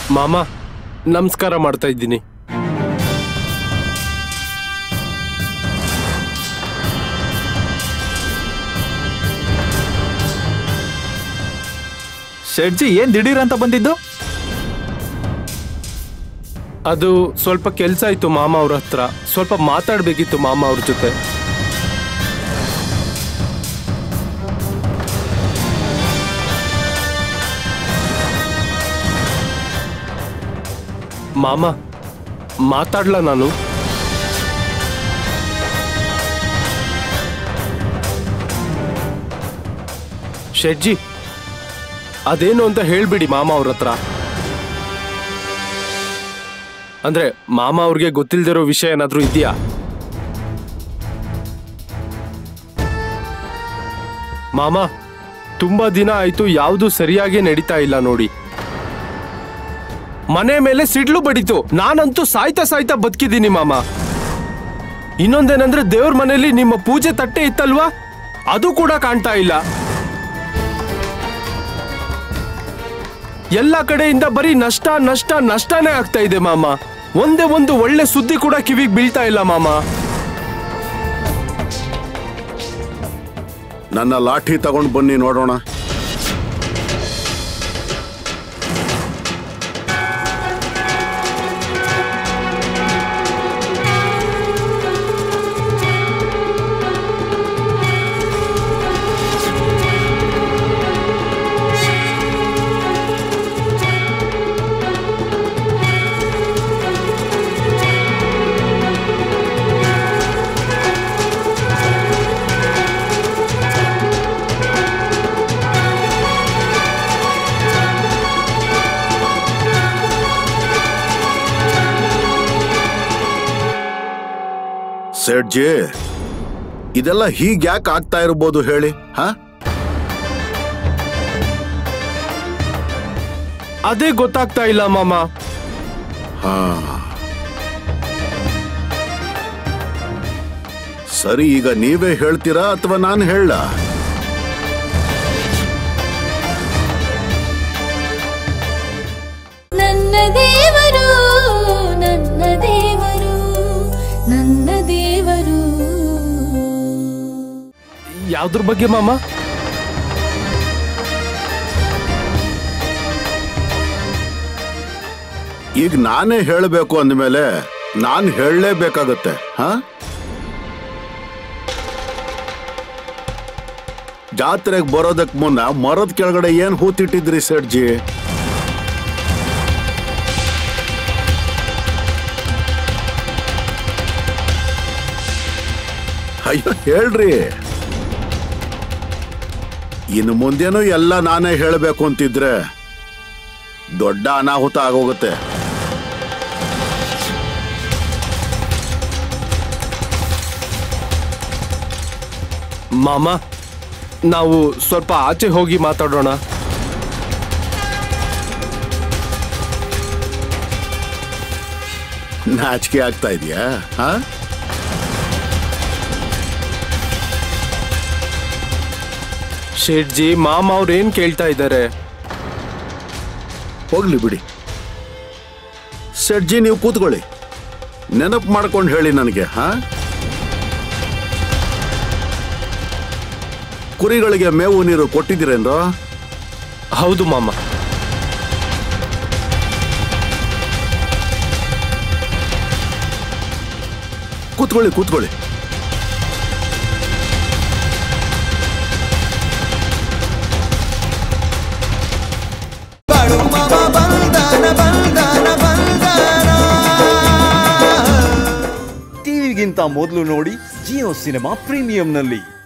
ಮಾಮ ನಮಸ್ಕಾರ ಮಾಡ್ತಾ ಇದ್ದೀನಿ ಶೆಟ್ಜಿ ಏನ್ ದಿಢೀರ್ ಅಂತ ಬಂದಿದ್ದು ಅದು ಸ್ವಲ್ಪ ಕೆಲಸ ಇತ್ತು ಮಾಮ ಅವ್ರ ಹತ್ರ ಸ್ವಲ್ಪ ಮಾತಾಡ್ಬೇಕಿತ್ತು ಮಾಮ ಅವ್ರ ಜೊತೆ ಮಾಮ ಮಾತಾಡ್ಲ ನಾನು ಶೆಟ್ಜಿ ಅದೇನು ಅಂತ ಹೇಳ್ಬಿಡಿ ಮಾಮ ಅವ್ರ ಹತ್ರ ಅಂದ್ರೆ ಮಾಮ ಅವ್ರಿಗೆ ಗೊತ್ತಿಲ್ದಿರೋ ವಿಷಯ ಏನಾದ್ರೂ ಇದೆಯಾ ಮಾಮ ತುಂಬಾ ದಿನ ಆಯ್ತು ಯಾವುದು ಸರಿಯಾಗಿ ನಡೀತಾ ಇಲ್ಲ ನೋಡಿ ಮನೆ ಮೇಲೆ ಸಿಡ್ಲು ಬಡಿತು ನಾನಂತೂ ಸಾಯ್ತಾ ಸಾಯ್ತಾ ಬದುಕಿದ್ದೀನಿ ಮಾಮ ಇನ್ನೊಂದೇನಂದ್ರೆ ದೇವ್ರ ಮನೆಯಲ್ಲಿ ನಿಮ್ಮ ಪೂಜೆ ತಟ್ಟೆ ಇತ್ತಲ್ವಾ ಅದು ಕೂಡ ಕಾಣ್ತಾ ಇಲ್ಲ ಎಲ್ಲ ಕಡೆಯಿಂದ ಬರೀ ನಷ್ಟ ನಷ್ಟ ನಷ್ಟನೇ ಆಗ್ತಾ ಇದೆ ಮಾಮ ಒಂದೇ ಒಂದು ಒಳ್ಳೆ ಸುದ್ದಿ ಕೂಡ ಕಿವಿಗೆ ಬೀಳ್ತಾ ಇಲ್ಲ ಮಾಮ ನನ್ನ ಲಾಠಿ ತಗೊಂಡು ಬನ್ನಿ ನೋಡೋಣ ಸೇಠ್ಜಿ ಇದೆಲ್ಲ ಹೀಗ್ಯಾಕೆ ಆಗ್ತಾ ಇರ್ಬೋದು ಹೇಳಿ ಹಾ ಅದೇ ಗೊತ್ತಾಗ್ತಾ ಇಲ್ಲ ಮಾಮ ಹಾ ಸರಿ ಈಗ ನೀವೇ ಹೇಳ್ತೀರಾ ಅಥವಾ ನಾನು ಹೇಳ ನನ್ನ ದೇವರು ನನ್ನ ದೇವರು ನನ್ನ ದೇವರು ಯಾವ್ದ್ರ ಬಗ್ಗೆ ಮಾಮ ಈಗ ನಾನೇ ಹೇಳಬೇಕು ಅಂದಮೇಲೆ ನಾನು ಹೇಳಲೇಬೇಕಾಗತ್ತೆ ಹಾ ಜಾತ್ರೆಗೆ ಬರೋದಕ್ ಮುನ್ನ ಮರದ ಕೆಳಗಡೆ ಏನ್ ಹೂತಿಟ್ಟಿದ್ರಿ ಸೇಠ್ಜಿ ಅಯ್ಯೋ ಹೇಳ್ರಿ ಇನ್ನು ಮುಂದೇನು ಎಲ್ಲ ನಾನೇ ಹೇಳಬೇಕು ಅಂತಿದ್ರೆ ದೊಡ್ಡ ಅನಾಹುತ ಆಗೋಗುತ್ತೆ ಮಾಮ ನಾವು ಸ್ವಲ್ಪ ಆಚೆ ಹೋಗಿ ಮಾತಾಡೋಣ ನಾಚಿಕೆ ಆಗ್ತಾ ಇದೆಯಾ ಹಾ ಶೇಟ್ಜಿ ಮಾಮ ಅವ್ರು ಏನ್ ಕೇಳ್ತಾ ಇದ್ದಾರೆ ಹೋಗ್ಲಿ ಬಿಡಿ ಸೆಡ್ಜಿ ನೀವು ಕೂತ್ಕೊಳ್ಳಿ ನೆನಪು ಮಾಡ್ಕೊಂಡು ಹೇಳಿ ನನಗೆ ಹಾ ಕುರಿಗಳಿಗೆ ಮೇವು ನೀರು ಕೊಟ್ಟಿದ್ದೀರೇನ್ರೋ ಹೌದು ಮಾಮ ಕೂತ್ಕೊಳ್ಳಿ ಕೂತ್ಕೊಳ್ಳಿ ಟಿವಿಗಿಂತ ಮೊದಲು ನೋಡಿ ಜಿಯೋ ಸಿನಿಮಾ ಪ್ರೀಮಿಯಂನಲ್ಲಿ